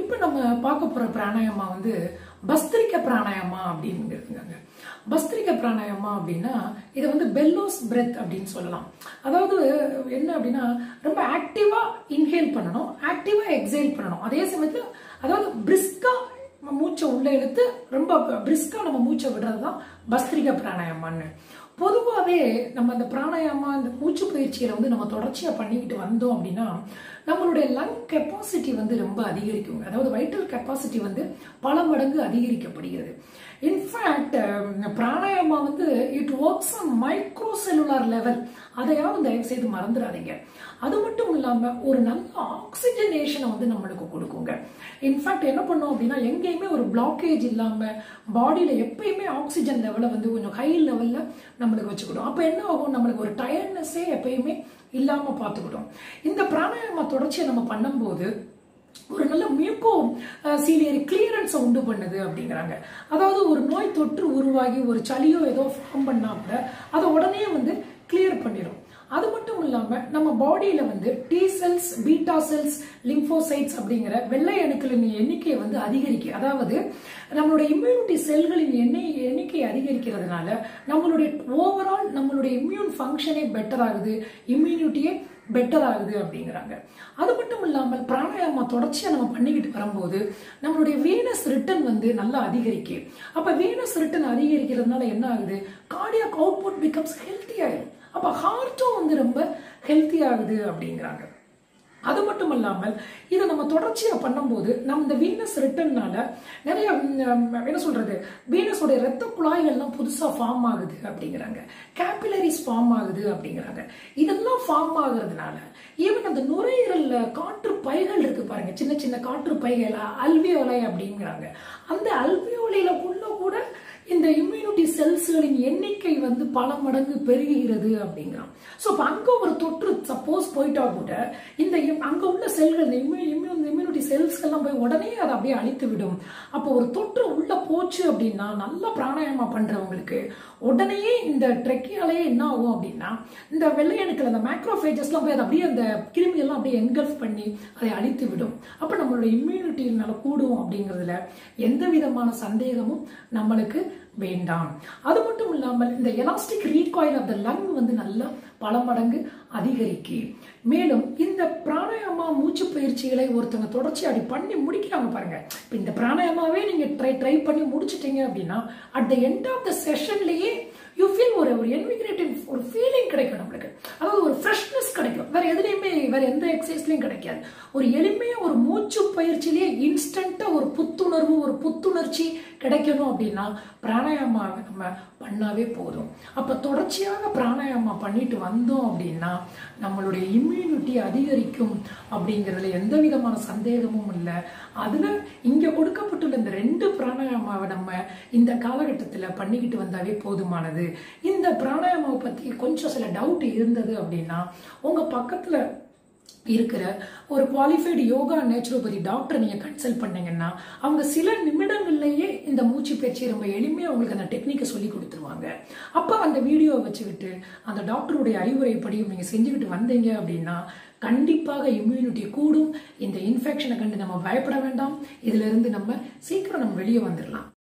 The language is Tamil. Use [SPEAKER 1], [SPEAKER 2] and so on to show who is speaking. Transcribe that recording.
[SPEAKER 1] இப்போ நம்ம பார்க்க போற பிராணாயாமா வந்து பஸ்திரிக்க பிராணாயாமா அப்படிங்கிறதுங்க பஸ்திரிக்க பிராணாயாமா அப்படின்னா இதை வந்து பெல்லோஸ் பிரெத் அப்படின்னு சொல்லலாம் அதாவது என்ன அப்படின்னா ரொம்ப ஆக்டிவா இன்ஹேல் பண்ணணும் ஆக்டிவா எக்ஸேல் பண்ணணும் அதே சமயத்தில் அதாவது பிரிஸ்கா மூச்சை உள்ள இழுத்து ரொம்ப பிரிஸ்கா நம்ம மூச்சை விடுறது தான் பஸ்திரிக பிராணாயாமான்னு பொதுவாகவே நம்ம அந்த பிராணாயாமா இந்த மூச்சு பயிற்சிகளை வந்து நம்ம தொடர்ச்சியாக பண்ணிக்கிட்டு வந்தோம் அப்படின்னா நம்மளுடைய லங் கெப்பாசிட்டி வந்து ரொம்ப அதிகரிக்குங்க அதாவது வைட்டல் கெப்பாசிட்டி வந்து பல மடங்கு அதிகரிக்கப்படுகிறது இன்ஃபேக்ட் பிராணாயாமா வந்து it works on micro cellular level அதையாவது தயவு செய்து மறந்துடாதீங்க அது மட்டும் இல்லாம ஒரு நல்ல ஆக்சிஜனேஷனை வந்து நம்மளுக்கு கொடுக்குங்க இன்ஃபேக்ட் என்ன பண்ணோம் அப்படின்னா எங்கேயுமே ஒரு பிளாக்கேஜ் இல்லாம பாடியில எப்பயுமே ஆக்சிஜன் லெவலை வந்து கொஞ்சம் ஹை லெவல்ல நம்மளுக்கு வச்சுக்கிடும் அப்ப என்ன ஆகும் நம்மளுக்கு ஒரு டயர்ட்னஸே எப்பயுமே இல்லாம பார்த்துக்கிட்டோம் இந்த பிராணாயாம தொடர்ச்சியை நம்ம பண்ணும்போது ஒரு நல்ல மியூக்கோ சீலியரி கிளியரன்ஸை உண்டு பண்ணுது அப்படிங்கிறாங்க அதாவது ஒரு நோய் தொற்று உருவாகி ஒரு சளியோ ஏதோ ஃபார்ம் பண்ணா கூட அதை உடனே வந்து கிளியர் பண்ணிடும் அது மட்டும் இல்லாம நம்ம பாடியில வந்து T cells beta cells lymphocytes அப்படிங்கிற வெள்ளை அணுக்களின் எண்ணிக்கையை வந்து அதிகரிக்க அதாவது நம்மளுடைய இம்யூனிட்டி செல்களின் எண்ணெய் எண்ணிக்கை அதிகரிக்கிறதுனால நம்மளுடைய ஓவரால் நம்மளுடைய இம்யூன் ஃபங்க்ஷனே பெட்டர் ஆகுது இம்யூனிட்டியே பெட்டர் ஆகுது அப்படிங்கிறாங்க அது மட்டும் இல்லாமல் பிராணாயாமா தொடர்ச்சியாக நம்ம பண்ணிக்கிட்டு வரும்போது நம்மளுடைய வீனஸ் ரிட்டன் வந்து நல்லா அதிகரிக்கும் அப்போ வீனஸ் ரிட்டன் அதிகரிக்கிறதுனால என்ன ஆகுது கார்டியாக் அவுட்புட் பிகம்ஸ் ஹெல்த்தி ஆயிடும் அப்போ ஹார்ட்டும் வந்து ரொம்ப ஹெல்த்தி ஆகுது அப்படிங்கிறாங்க அது மட்டும் இல்லாமல் இதை நம்ம தொடர்ச்சியாக பண்ணும்போது நம்ம இந்த வீனஸ் ரிட்டர்னால நிறைய என்ன சொல்றது வீனஸோடைய ரத்த குழாய்கள்லாம் புதுசாக ஃபார்ம் ஆகுது அப்படிங்கிறாங்க கேபிலரிஸ் ஃபார்ம் ஆகுது அப்படிங்கிறாங்க இதெல்லாம் ஃபார்ம் ஆகுறதுனால ஈவன் அந்த நுரையீரல்ல காற்று பைகள் இருக்கு பாருங்க சின்ன சின்ன காற்று பைகள் அல்வியோலை அப்படிங்கிறாங்க அந்த அல்வியோலையிலக்குள்ள கூட இந்த இம்யூனிட்டி செல்ஸ்களின் எண்ணிக்கை வந்து பல மடங்கு பெருகுகிறது அப்படிங்கிறான் ஸோ இப்போ அங்கே ஒரு தொற்று சப்போஸ் போயிட்டா கூட இந்த அங்கே உள்ள செல்கள் இந்த இம்யூ இம்யூன் இம்யூனிட்டி செல்ஸ்கள்லாம் போய் உடனே அதை அப்படியே அழித்து விடும் அப்போ ஒரு தொற்று உள்ள போச்சு அப்படின்னா நல்லா பிராணாயாமா பண்றவங்களுக்கு உடனேயே இந்த ட்ரெக்கியாலேயே என்ன ஆகும் அப்படின்னா இந்த வெள்ளையணுக்கள் அந்த மேக்ரோஃபேஜஸ்லாம் போய் அதை அப்படியே அந்த கிருமியெல்லாம் அப்படியே என்கல்ஃப் பண்ணி அதை அழித்து விடும் அப்போ நம்மளோட இம்யூனிட்டி நல்லா கூடும் அப்படிங்கிறதுல எந்த விதமான சந்தேகமும் நம்மளுக்கு வேண்டாம் அது மட்டும் இல்லாமல் இந்த elastic recoil of the lung வந்து நல்லா பல மடங்கு அதிகரிக்கு மேலும் இந்த பிராணாயாமா மூச்சு பயிற்சிகளை ஒருத்தவங்க தொடர்ச்சி அப்படி பண்ணி முடிக்கிறாங்க பாருங்க இப்போ இந்த பிராணாயாமாவே நீங்க ட்ரை ட்ரை பண்ணி முடிச்சிட்டீங்க அப்படின்னா at the end of the செஷன்லயே யூ ஃபீல் ஒரு ஒரு என்விகிரேட்டிவ் ஒரு ஃபீலிங் கிடைக்கும் நம்மளுக்கு அதாவது ஒரு ஃப்ரெஷ்னஸ் கிடைக்கும் வேற எதுலையுமே வேற எந்த எக்ஸசைஸ்லையும் கிடைக்காது ஒரு எளிமையா ஒரு மூச்சு பயிற்சியிலேயே இன்ஸ்டண்டா ஒரு புத்துணர்வு ஒரு புத்துணர்ச்சி கிடைக்கணும் அப்படின்னா பிராணாயாமா நம்ம பண்ணாவே போதும் அப்ப தொடர்ச்சியாக பிராணாயாமா பண்ணிட்டு வந்தோம் அப்படின்னா நம்மளுடைய இம்யூனிட்டி அதிகரிக்கும் அப்படிங்கிறதுல எந்த விதமான சந்தேகமும் இல்லை அதுல இங்க கொடுக்கப்பட்டுள்ள இந்த ரெண்டு பிராணாயாமாவை நம்ம இந்த காலகட்டத்தில் பண்ணிக்கிட்டு வந்தாவே போதுமானது இந்த பிராணாயாமாவை பத்தி கொஞ்சம் சில டவுட் இருந்தது அப்படின்னா உங்க பக்கத்துல இருக்கிற ஒரு குவாலிஃபைடு யோகா நேச்சுரோபதி டாக்டரை நீங்கள் கன்சல்ட் பண்ணீங்கன்னா அவங்க சில நிமிடங்கள்லேயே இந்த மூச்சு பயிற்சியை ரொம்ப எளிமையாக உங்களுக்கு அந்த டெக்னிக்கை சொல்லி கொடுத்துருவாங்க அப்போ அந்த வீடியோவை வச்சுக்கிட்டு அந்த டாக்டருடைய அறிவுரைப்படியும் நீங்கள் செஞ்சுக்கிட்டு வந்தீங்க அப்படின்னா கண்டிப்பாக இம்யூனிட்டி கூடும் இந்த இன்ஃபெக்ஷனை கண்டு நம்ம பயப்பட வேண்டாம் இதுல இருந்து நம்ம சீக்கிரம் நம்ம வெளியே வந்துடலாம்